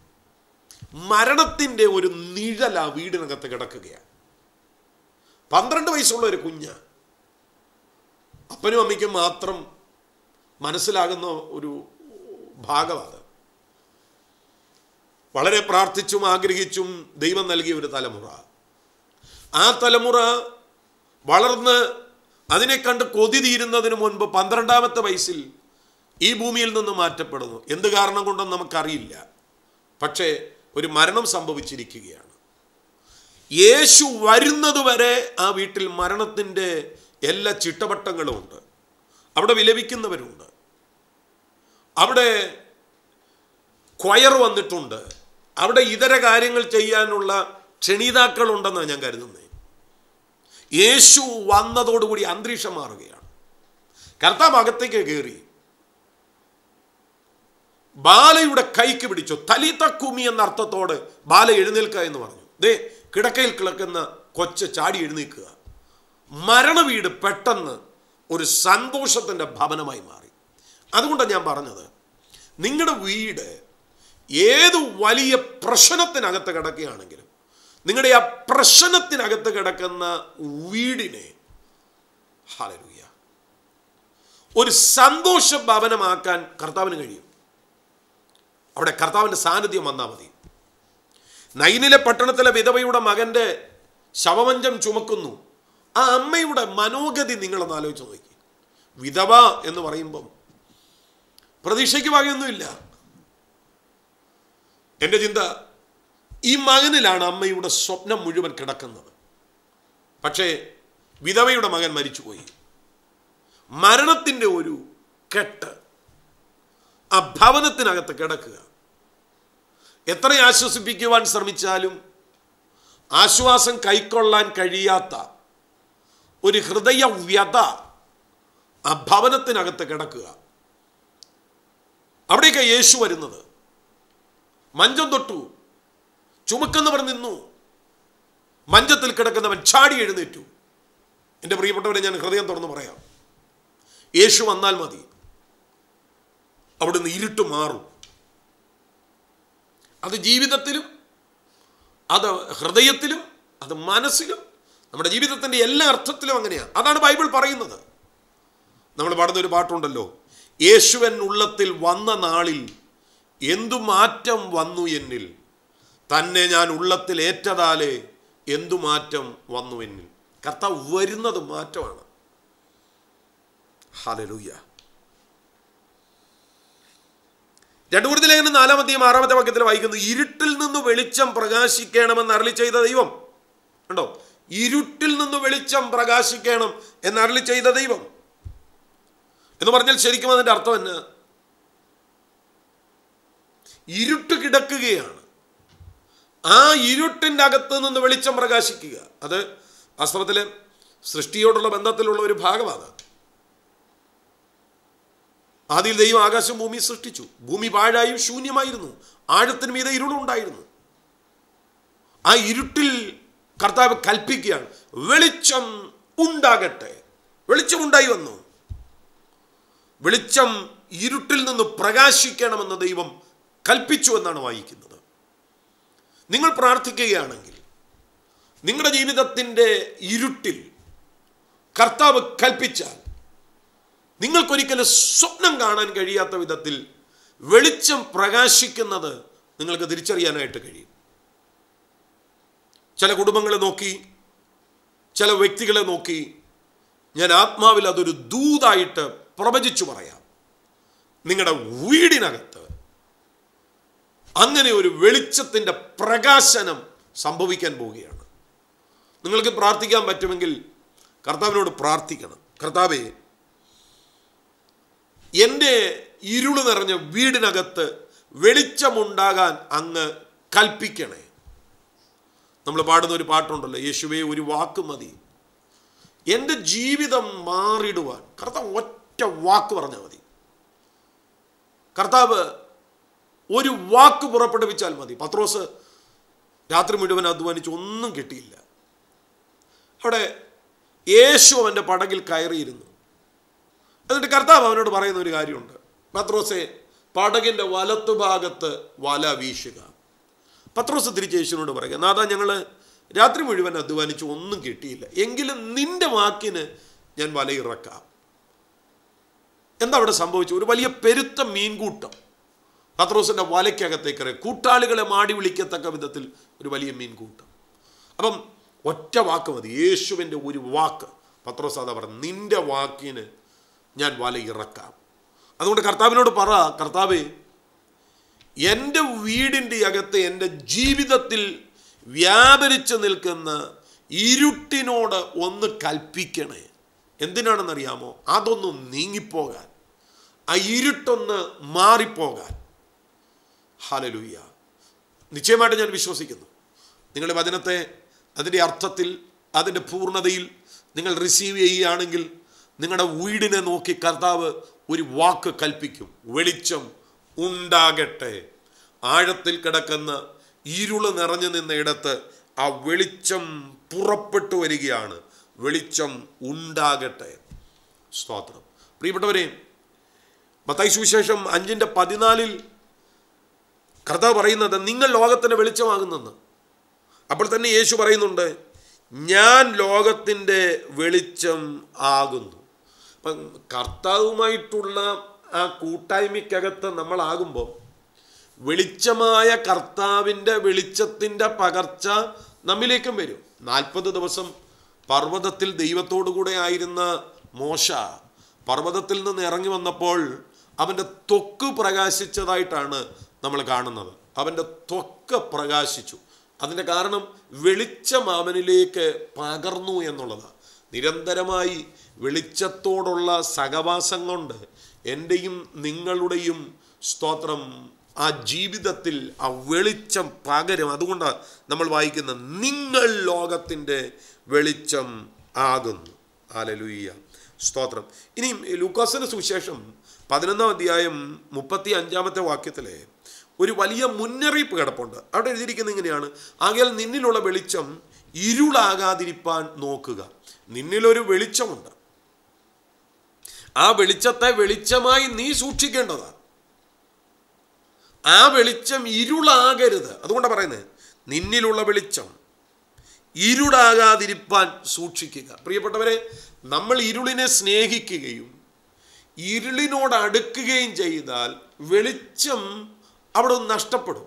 മരണത്തിൻ്റെ ഒരു നിഴൽ ആ വീടിനകത്ത് കിടക്കുകയാണ് പന്ത്രണ്ട് വയസ്സുള്ള ഒരു കുഞ്ഞ് അപ്പനും അമ്മയ്ക്കും മാത്രം മനസ്സിലാകുന്ന ഒരു ഭാഗമാണ് വളരെ പ്രാർത്ഥിച്ചും ആഗ്രഹിച്ചും ദൈവം നൽകിയ ഒരു തലമുറ ആ തലമുറ വളർന്ന് അതിനെ കണ്ട് കൊതി തീരുന്നതിന് മുൻപ് പന്ത്രണ്ടാമത്തെ വയസ്സിൽ ഈ ഭൂമിയിൽ നിന്ന് മാറ്റപ്പെടുന്നു എന്ത് കാരണം കൊണ്ടെന്ന് നമുക്കറിയില്ല പക്ഷേ ഒരു മരണം സംഭവിച്ചിരിക്കുകയാണ് യേശു വരുന്നത് വരെ ആ വീട്ടിൽ മരണത്തിൻ്റെ എല്ലാ ചിട്ടവട്ടങ്ങളും ഉണ്ട് അവിടെ വിലപിക്കുന്നവരുണ്ട് അവിടെ ക്വയർ വന്നിട്ടുണ്ട് അവിടെ ഇതര കാര്യങ്ങൾ ചെയ്യാനുള്ള ക്ഷണിതാക്കളുണ്ടെന്നാണ് ഞാൻ കരുതുന്നത് യേശു വന്നതോടുകൂടി അന്തരീക്ഷം മാറുകയാണ് കർത്താവ് അകത്തേക്ക് കയറി ബാലയുടെ കൈക്ക് പിടിച്ചു തലിത്ത കുമി എന്ന അർത്ഥത്തോട് ബാല എഴുന്നേൽക്കുക എന്ന് പറഞ്ഞു ദേ കിടക്കയിൽ കിടക്കുന്ന കൊച്ച് ചാടി എഴുന്നേൽക്കുക മരണവീട് പെട്ടെന്ന് ഒരു സന്തോഷത്തിൻ്റെ ഭവനമായി മാറി അതുകൊണ്ടാണ് ഞാൻ പറഞ്ഞത് നിങ്ങളുടെ വീട് ഏത് വലിയ പ്രശ്നത്തിനകത്ത് കിടക്കുകയാണെങ്കിലും നിങ്ങളുടെ ആ പ്രശ്നത്തിനകത്ത് കിടക്കുന്ന വീടിനെ ഹല്ലേലൂയ ഒരു സന്തോഷ ഭവനമാക്കാൻ കർത്താവിന് കഴിയും അവിടെ കർത്താവിൻ്റെ സാന്നിധ്യം വന്നാൽ മതി നൈനിലെ പട്ടണത്തിലെ വിധവയുടെ മകൻ്റെ ശവമഞ്ചം ചുമക്കുന്നു ആ അമ്മയുടെ മനോഗതി നിങ്ങളൊന്ന് ആലോചിച്ച് നോക്കി വിധവ എന്ന് പറയുമ്പം പ്രതീക്ഷയ്ക്ക് വകയൊന്നുമില്ല എൻ്റെ ചിന്ത ഈ മകനിലാണ് അമ്മയുടെ സ്വപ്നം മുഴുവൻ കിടക്കുന്നത് പക്ഷേ വിധവയുടെ മകൻ മരിച്ചുപോയി മരണത്തിൻ്റെ ഒരു കെട്ട് ആ ഭവനത്തിനകത്ത് കിടക്കുക എത്ര ആശ്വസിപ്പിക്കുവാൻ ശ്രമിച്ചാലും ആശ്വാസം കൈക്കൊള്ളാൻ കഴിയാത്ത ഒരു ഹൃദയ വ്യത ആ ഭവനത്തിനകത്ത് കിടക്കുക അവിടേക്ക് യേശു വരുന്നത് മഞ്ചം തൊട്ടു ചുമക്കുന്നവർ നിന്നു മഞ്ചത്തിൽ കിടക്കുന്നവൻ ചാടി എഴുന്നേറ്റു എൻ്റെ പ്രിയപ്പെട്ടവരെ ഞാൻ ഹൃദയം തുറന്ന് പറയാം യേശു വന്നാൽ മതി അവിടുന്ന് ഇരുട്ട് മാറും അത് ജീവിതത്തിലും അത് ഹൃദയത്തിലും അത് മനസ്സിലും നമ്മുടെ ജീവിതത്തിൻ്റെ എല്ലാ അർത്ഥത്തിലും അങ്ങനെയാണ് അതാണ് ബൈബിൾ പറയുന്നത് നമ്മൾ പാടുന്ന ഒരു പാട്ടുണ്ടല്ലോ യേശുവൻ ഉള്ളത്തിൽ വന്ന നാളിൽ എന്തു മാറ്റം വന്നു എന്നിൽ തന്നെ ഞാൻ ഉള്ളത്തിൽ ഏറ്റതാലേ എന്തു മാറ്റം വന്നു എന്നിൽ കർത്താവ് വരുന്നത് മാറ്റമാണ് ഹലലൂയ രണ്ടു കൂടുതൽ ലേഖനം നാലാമത്തെയും ആറാമത്തെ വാക്യത്തിൽ വായിക്കുന്നു ഇരുട്ടിൽ നിന്ന് വെളിച്ചം പ്രകാശിക്കണമെന്ന് അരളി ചെയ്ത ദൈവം കണ്ടോ ഇരുട്ടിൽ നിന്ന് വെളിച്ചം പ്രകാശിക്കണം എന്ന് അരളി ചെയ്ത ദൈവം എന്ന് പറഞ്ഞാൽ ശരിക്കും അതിൻ്റെ അർത്ഥം എന്നാ ഇരുട്ട് കിടക്കുകയാണ് ആ ഇരുട്ടിൻ്റെ അകത്ത് നിന്ന് വെളിച്ചം പ്രകാശിക്കുക അത് വാസ്തവത്തിൽ സൃഷ്ടിയോടുള്ള ബന്ധത്തിലുള്ള ഒരു ഭാഗമാണ് ആദ്യം ദൈവം ആകാശം ഭൂമി സൃഷ്ടിച്ചു ഭൂമി പാഴായും ശൂന്യമായിരുന്നു ആഴത്തിന് മീതെ ഇരുളുണ്ടായിരുന്നു ആ ഇരുട്ടിൽ കർത്താവ് കൽപ്പിക്കുകയാണ് വെളിച്ചം ഉണ്ടാകട്ടെ വെളിച്ചം ഉണ്ടായി വന്നു വെളിച്ചം ഇരുട്ടിൽ നിന്ന് പ്രകാശിക്കണമെന്ന് ദൈവം കൽപ്പിച്ചു എന്നാണ് വായിക്കുന്നത് നിങ്ങൾ പ്രാർത്ഥിക്കുകയാണെങ്കിൽ നിങ്ങളുടെ ജീവിതത്തിൻ്റെ ഇരുട്ടിൽ കർത്താവ് കൽപ്പിച്ചാൽ നിങ്ങൾക്കൊരിക്കലും സ്വപ്നം കാണാൻ കഴിയാത്ത വിധത്തിൽ വെളിച്ചം പ്രകാശിക്കുന്നത് നിങ്ങൾക്ക് തിരിച്ചറിയാനായിട്ട് കഴിയും ചില കുടുംബങ്ങളെ നോക്കി ചില വ്യക്തികളെ നോക്കി ഞാൻ ആത്മാവിൽ അതൊരു ദൂതായിട്ട് പ്രവചിച്ചു പറയാം നിങ്ങളുടെ വീടിനകത്ത് അങ്ങനെ ഒരു വെളിച്ചത്തിൻ്റെ പ്രകാശനം സംഭവിക്കാൻ പോവുകയാണ് നിങ്ങൾക്ക് പ്രാർത്ഥിക്കാൻ പറ്റുമെങ്കിൽ കർത്താവിനോട് പ്രാർത്ഥിക്കണം കർത്താവേ എൻ്റെ ഇരുള് നിറഞ്ഞ വീടിനകത്ത് വെളിച്ചമുണ്ടാകാൻ അങ്ങ് കൽപ്പിക്കണേ നമ്മൾ പാടുന്ന ഒരു പാട്ടുണ്ടല്ലോ യേശുവേ ഒരു വാക്ക് മതി എൻ്റെ ജീവിതം മാറിടുവാൻ കർത്താവ് ഒറ്റ വാക്ക് പറഞ്ഞാൽ മതി കർത്താവ് ഒരു വാക്ക് പുറപ്പെടുവിച്ചാൽ മതി പത്രോസ് രാത്രി മുഴുവൻ അധ്വാനിച്ച് ഒന്നും കിട്ടിയില്ല അവിടെ യേശു അവൻ്റെ പടകിൽ കയറിയിരുന്നു എന്നിട്ട് കർത്താവ് അവനോട് പറയുന്ന ഒരു കാര്യമുണ്ട് പത്രോസെ പടകിൻ്റെ വലത്തുഭാഗത്ത് വല വീശുക പത്രോസ് തിരിച്ച് യേശുവിനോട് പറയുക നാഥാ ഞങ്ങൾ രാത്രി മുഴുവൻ അധ്വാനിച്ച് ഒന്നും കിട്ടിയില്ല എങ്കിലും നിന്റെ വാക്കിന് ഞാൻ വലയിറക്കാം എന്താ അവിടെ സംഭവിച്ചു ഒരു വലിയ പെരുത്ത മീൻകൂട്ടം പത്രോസിൻ്റെ വലയ്ക്കകത്തേക്ക് ഇറങ്ങി കൂട്ടാളികളെ മാടി വിളിക്കത്തക്ക വിധത്തിൽ ഒരു വലിയ മീൻകൂട്ടം അപ്പം ഒറ്റ വാക്ക് മതി യേശുവിൻ്റെ ഒരു വാക്ക് പത്രോസ് അതാ പറഞ്ഞു നിന്റെ വാക്കിന് ഞാൻ വല ഇറക്കാം അതുകൊണ്ട് കർത്താവിനോട് പറ കർത്താവേ എൻ്റെ വീടിൻ്റെ അകത്ത് എൻ്റെ ജീവിതത്തിൽ വ്യാപരിച്ചു നിൽക്കുന്ന ഇരുട്ടിനോട് ഒന്ന് കൽപ്പിക്കണേ എന്തിനാണെന്നറിയാമോ അതൊന്ന് നീങ്ങിപ്പോകാൻ ആ ഇരുട്ടൊന്ന് മാറിപ്പോകാൻ ഹാലലൂയ്യ നിശ്ചയമായിട്ട് ഞാൻ വിശ്വസിക്കുന്നു നിങ്ങളുടെ വചനത്തെ അതിൻ്റെ അർത്ഥത്തിൽ അതിൻ്റെ പൂർണ്ണതയിൽ നിങ്ങൾ റിസീവ് ചെയ്യുകയാണെങ്കിൽ നിങ്ങളുടെ വീടിനെ നോക്കി കർത്താവ് ഒരു വാക്ക് കൽപ്പിക്കും വെളിച്ചം ഉണ്ടാകട്ടെ ആഴത്തിൽ കിടക്കുന്ന ഇരുള് നിറഞ്ഞു നിന്ന ഇടത്ത് ആ വെളിച്ചം പുറപ്പെട്ടു വരികയാണ് വെളിച്ചം ഉണ്ടാകട്ടെ സ്തോത്രം പ്രിയപ്പെട്ടവരെ മത്തായി സുവിശേഷം അഞ്ചിൻ്റെ പതിനാലിൽ കർത്താവ് പറയുന്നത് നിങ്ങൾ ലോകത്തിൻ്റെ വെളിച്ചമാകുന്നെന്ന് അപ്പോൾ തന്നെ യേശു പറയുന്നുണ്ട് ഞാൻ ലോകത്തിൻ്റെ വെളിച്ചം ആകുന്നു അപ്പം കർത്താവുമായിട്ടുള്ള ആ കൂട്ടായ്മയ്ക്കകത്ത് നമ്മളാകുമ്പോൾ വെളിച്ചമായ കർത്താവിൻ്റെ വെളിച്ചത്തിൻ്റെ പകർച്ച നമ്മിലേക്കും വരും നാൽപ്പത് ദിവസം പർവ്വതത്തിൽ ദൈവത്തോടു കൂടെ ആയിരുന്ന മോശ പർവ്വതത്തിൽ നിന്ന് ഇറങ്ങി വന്നപ്പോൾ അവൻ്റെ ത്വക്ക് പ്രകാശിച്ചതായിട്ടാണ് നമ്മൾ കാണുന്നത് അവൻ്റെ ത്വക്ക് പ്രകാശിച്ചു അതിൻ്റെ കാരണം വെളിച്ചം അവനിലേക്ക് പകർന്നു എന്നുള്ളതാണ് നിരന്തരമായി വെളിച്ചത്തോടുള്ള സഹവാസം കൊണ്ട് എൻ്റെയും നിങ്ങളുടെയും സ്തോത്രം ആ ജീവിതത്തിൽ ആ വെളിച്ചം പകരും അതുകൊണ്ടാണ് നമ്മൾ വായിക്കുന്ന നിങ്ങൾ ലോകത്തിൻ്റെ വെളിച്ചം ആകുന്നു ആലലുയ്യ സ്തോത്രം ഇനിയും ലൂക്കോസിന് സുവിശേഷം പതിനൊന്നാം അധ്യായം മുപ്പത്തി അഞ്ചാമത്തെ വാക്യത്തിലെ ഒരു വലിയ മുന്നറിയിപ്പ് കിടപ്പുണ്ട് അവിടെ എഴുതിയിരിക്കുന്നത് ഇങ്ങനെയാണ് ആകയാൽ നിന്നിലുള്ള വെളിച്ചം ഇരുളാകാതിരിപ്പാൻ നോക്കുക നിന്നിലൊരു വെളിച്ചമുണ്ട് ആ വെളിച്ചത്തെ വെളിച്ചമായി നീ സൂക്ഷിക്കേണ്ടതാണ് ആ വെളിച്ചം ഇരുളാകരുത് അതുകൊണ്ടാണ് പറയുന്നത് നിന്നിലുള്ള വെളിച്ചം ഇരുടാകാതിരിപ്പാൻ സൂക്ഷിക്കുക പ്രിയപ്പെട്ടവരെ നമ്മൾ ഇരുളിനെ സ്നേഹിക്കുകയും ഇരുളിനോട് അടുക്കുകയും ചെയ്താൽ വെളിച്ചം അവിടെ ഒന്ന് നഷ്ടപ്പെടും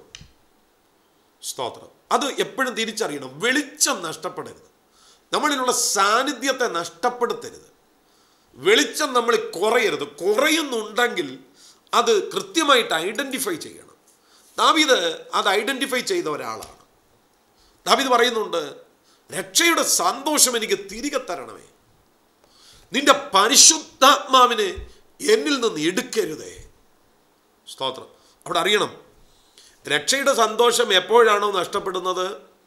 സ്തോത്രം അത് എപ്പോഴും തിരിച്ചറിയണം വെളിച്ചം നഷ്ടപ്പെടരുത് നമ്മളിലുള്ള സാന്നിധ്യത്തെ നഷ്ടപ്പെടുത്തരുത് വെളിച്ചം നമ്മൾ കുറയരുത് കുറയുന്നുണ്ടെങ്കിൽ അത് കൃത്യമായിട്ട് ഐഡൻറ്റിഫൈ ചെയ്യണം ദാവീദ് അത് ഐഡൻറ്റിഫൈ ചെയ്ത ഒരാളാണ് ദാവീദ് പറയുന്നുണ്ട് രക്ഷയുടെ സന്തോഷം എനിക്ക് തിരികെ തരണമേ നിന്റെ പരിശുദ്ധാത്മാവിനെ എന്നിൽ നിന്ന് എടുക്കരുതേ സ്തോത്രം അവിടെ അറിയണം രക്ഷയുടെ സന്തോഷം എപ്പോഴാണോ നഷ്ടപ്പെടുന്നത്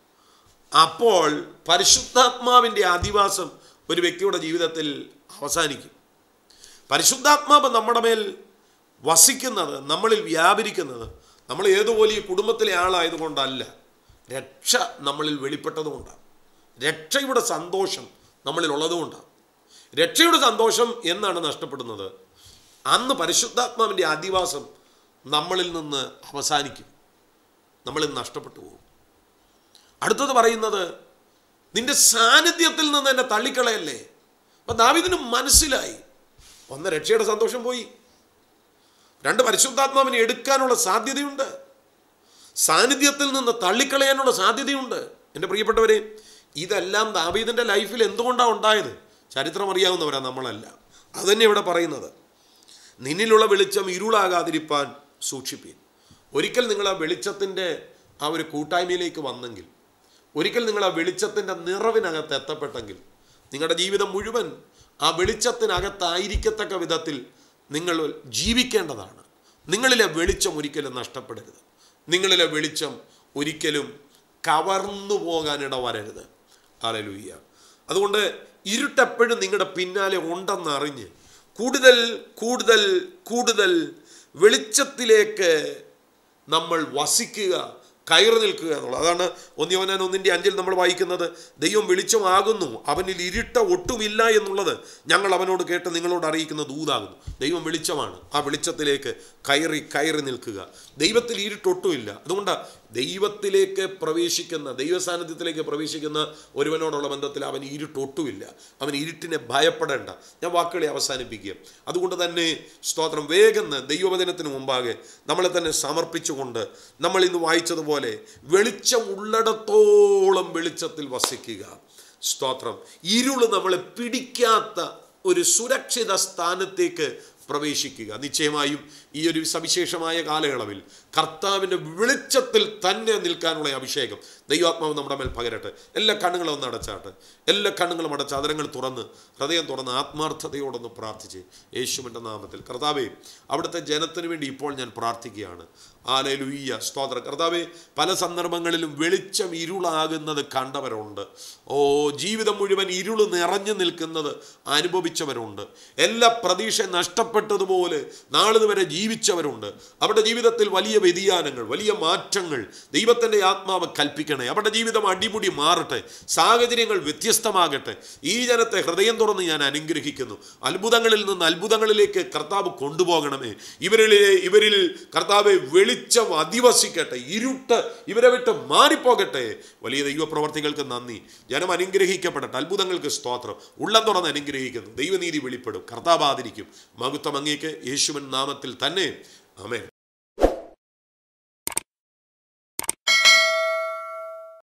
അപ്പോൾ പരിശുദ്ധാത്മാവിൻ്റെ അധിവാസം ഒരു വ്യക്തിയുടെ ജീവിതത്തിൽ അവസാനിക്കും പരിശുദ്ധാത്മാവ് നമ്മുടെ മേൽ വസിക്കുന്നത് നമ്മളിൽ വ്യാപരിക്കുന്നത് നമ്മൾ ഏതുപോലെ ഈ കുടുംബത്തിലെ ആളായതുകൊണ്ടല്ല രക്ഷ നമ്മളിൽ വെളിപ്പെട്ടതുകൊണ്ടാണ് രക്ഷയുടെ സന്തോഷം നമ്മളിൽ ഉള്ളതുകൊണ്ടാണ് രക്ഷയുടെ സന്തോഷം എന്നാണ് നഷ്ടപ്പെടുന്നത് അന്ന് പരിശുദ്ധാത്മാവിൻ്റെ അധിവാസം നമ്മളിൽ നിന്ന് അവസാനിക്കും നമ്മളിൽ നഷ്ടപ്പെട്ടു പോകും അടുത്തത് പറയുന്നത് നിന്റെ സാന്നിധ്യത്തിൽ നിന്ന് എന്നെ തള്ളിക്കളയല്ലേ അപ്പം ദാവിദിന് മനസ്സിലായി ഒന്ന് രക്ഷയുടെ സന്തോഷം പോയി രണ്ട് പരിശുദ്ധാത്മാവിനെ എടുക്കാനുള്ള സാധ്യതയുണ്ട് സാന്നിധ്യത്തിൽ നിന്ന് തള്ളിക്കളയാനുള്ള സാധ്യതയുണ്ട് എൻ്റെ പ്രിയപ്പെട്ടവരെ ഇതെല്ലാം ദാവീദിൻ്റെ ലൈഫിൽ എന്തുകൊണ്ടാണ് ഉണ്ടായത് ചരിത്രം അറിയാവുന്നവരാ നമ്മളല്ല അതുതന്നെ ഇവിടെ പറയുന്നത് നിന്നിലുള്ള വെളിച്ചം ഇരുളാകാതിരിപ്പാൻ സൂക്ഷിപ്പീൻ ഒരിക്കൽ നിങ്ങൾ ആ വെളിച്ചത്തിൻ്റെ ആ ഒരു കൂട്ടായ്മയിലേക്ക് വന്നെങ്കിൽ ഒരിക്കൽ നിങ്ങൾ ആ വെളിച്ചത്തിൻ്റെ നിറവിനകത്ത് എത്തപ്പെട്ടെങ്കിൽ നിങ്ങളുടെ ജീവിതം മുഴുവൻ ആ വെളിച്ചത്തിനകത്തായിരിക്കത്തക്ക വിധത്തിൽ നിങ്ങൾ ജീവിക്കേണ്ടതാണ് നിങ്ങളിലെ വെളിച്ചം ഒരിക്കലും നഷ്ടപ്പെടരുത് നിങ്ങളിലെ വെളിച്ചം ഒരിക്കലും കവർന്നു പോകാനിട വരരുത് അലലുയ്യ അതുകൊണ്ട് ഇരുട്ടെപ്പോഴും നിങ്ങളുടെ പിന്നാലെ ഉണ്ടെന്നറിഞ്ഞ് കൂടുതൽ കൂടുതൽ കൂടുതൽ വെളിച്ചത്തിലേക്ക് നമ്മൾ വസിക്കുക കയറി നിൽക്കുക എന്നുള്ളത് അതാണ് ഒന്നിയോനാൻ ഒന്നിൻ്റെ അഞ്ചിൽ നമ്മൾ വായിക്കുന്നത് ദൈവം വെളിച്ചമാകുന്നു അവനിൽ ഇരുട്ട ഒട്ടുമില്ല എന്നുള്ളത് ഞങ്ങൾ അവനോട് കേട്ട് നിങ്ങളോട് അറിയിക്കുന്ന ദൂതാകുന്നു ദൈവം വെളിച്ചമാണ് ആ വെളിച്ചത്തിലേക്ക് കയറി കയറി നിൽക്കുക ദൈവത്തിൽ ഇരുട്ടൊട്ടുമില്ല അതുകൊണ്ട് ദൈവത്തിലേക്ക് പ്രവേശിക്കുന്ന ദൈവസാന്നിധ്യത്തിലേക്ക് പ്രവേശിക്കുന്ന ഒരുവനോടുള്ള ബന്ധത്തിൽ അവൻ ഇരുട്ടൊട്ടുമില്ല അവൻ ഇരുട്ടിനെ ഭയപ്പെടേണ്ട ഞാൻ വാക്കുകളെ അവസാനിപ്പിക്കുക അതുകൊണ്ട് തന്നെ സ്തോത്രം വേഗം ദൈവവചനത്തിന് മുമ്പാകെ നമ്മളെ തന്നെ സമർപ്പിച്ചുകൊണ്ട് നമ്മൾ ഇന്ന് വായിച്ചതുപോലെ വെളിച്ചം ഉള്ളിടത്തോളം വെളിച്ചത്തിൽ വസിക്കുക സ്തോത്രം ഇരുള് നമ്മളെ പിടിക്കാത്ത ഒരു സുരക്ഷിത സ്ഥാനത്തേക്ക് പ്രവേശിക്കുക നിശ്ചയമായും ഈ ഒരു സവിശേഷമായ കാലയളവിൽ കർത്താവിൻ്റെ വെളിച്ചത്തിൽ തന്നെ നിൽക്കാനുള്ള അഭിഷേകം ദൈവാത്മാവ് നമ്മുടെ മേൽ പകരട്ടെ എല്ലാ കണ്ണുകളും ഒന്ന് അടച്ചാട്ടെ എല്ലാ കണ്ണുകളും അടച്ച് അതരങ്ങൾ തുറന്ന് ഹൃദയം തുറന്ന് ആത്മാർത്ഥതയോടൊന്ന് പ്രാർത്ഥിച്ച് യേശുവിൻ്റെ നാമത്തിൽ കർത്താവേ അവിടുത്തെ ജനത്തിന് വേണ്ടി ഇപ്പോൾ ഞാൻ പ്രാർത്ഥിക്കുകയാണ് ആലലുയ്യ സ്തോത്ര കർത്താവെ പല സന്ദർഭങ്ങളിലും വെളിച്ചം ഇരുളാകുന്നത് കണ്ടവരുണ്ട് ഓ ജീവിതം മുഴുവൻ ഇരുള് നിറഞ്ഞു നിൽക്കുന്നത് അനുഭവിച്ചവരുണ്ട് എല്ലാ പ്രതീക്ഷ നഷ്ടപ്പെട്ടതുപോലെ നാളിതുവരെ ജീവിച്ചവരുണ്ട് അവരുടെ ജീവിതത്തിൽ വലിയ വ്യതിയാനങ്ങൾ വലിയ മാറ്റങ്ങൾ ദൈവത്തിൻ്റെ ആത്മാവ് കൽപ്പിക്കണം അനുഗ്രഹിക്കണേ അവരുടെ ജീവിതം അടിമുടി മാറട്ടെ സാഹചര്യങ്ങൾ വ്യത്യസ്തമാകട്ടെ ഈ ജനത്തെ ഹൃദയം തുറന്ന് ഞാൻ അനുഗ്രഹിക്കുന്നു അത്ഭുതങ്ങളിൽ നിന്ന് അത്ഭുതങ്ങളിലേക്ക് കർത്താവ് കൊണ്ടുപോകണമേ ഇവരിലെ ഇവരിൽ കർത്താവെ വെളിച്ചം അധിവസിക്കട്ടെ ഇരുട്ട് ഇവരെ വിട്ട് മാറിപ്പോകട്ടെ വലിയ ദൈവപ്രവർത്തികൾക്ക് നന്ദി ജനം അനുഗ്രഹിക്കപ്പെടട്ടെ അത്ഭുതങ്ങൾക്ക് സ്തോത്രം ഉള്ളം തുറന്ന് അനുഗ്രഹിക്കുന്നു ദൈവനീതി വെളിപ്പെടും കർത്താവ് ആദരിക്കും മകുത്തം അങ്ങേക്ക് യേശുവൻ നാമത്തിൽ തന്നെ ആമേൻ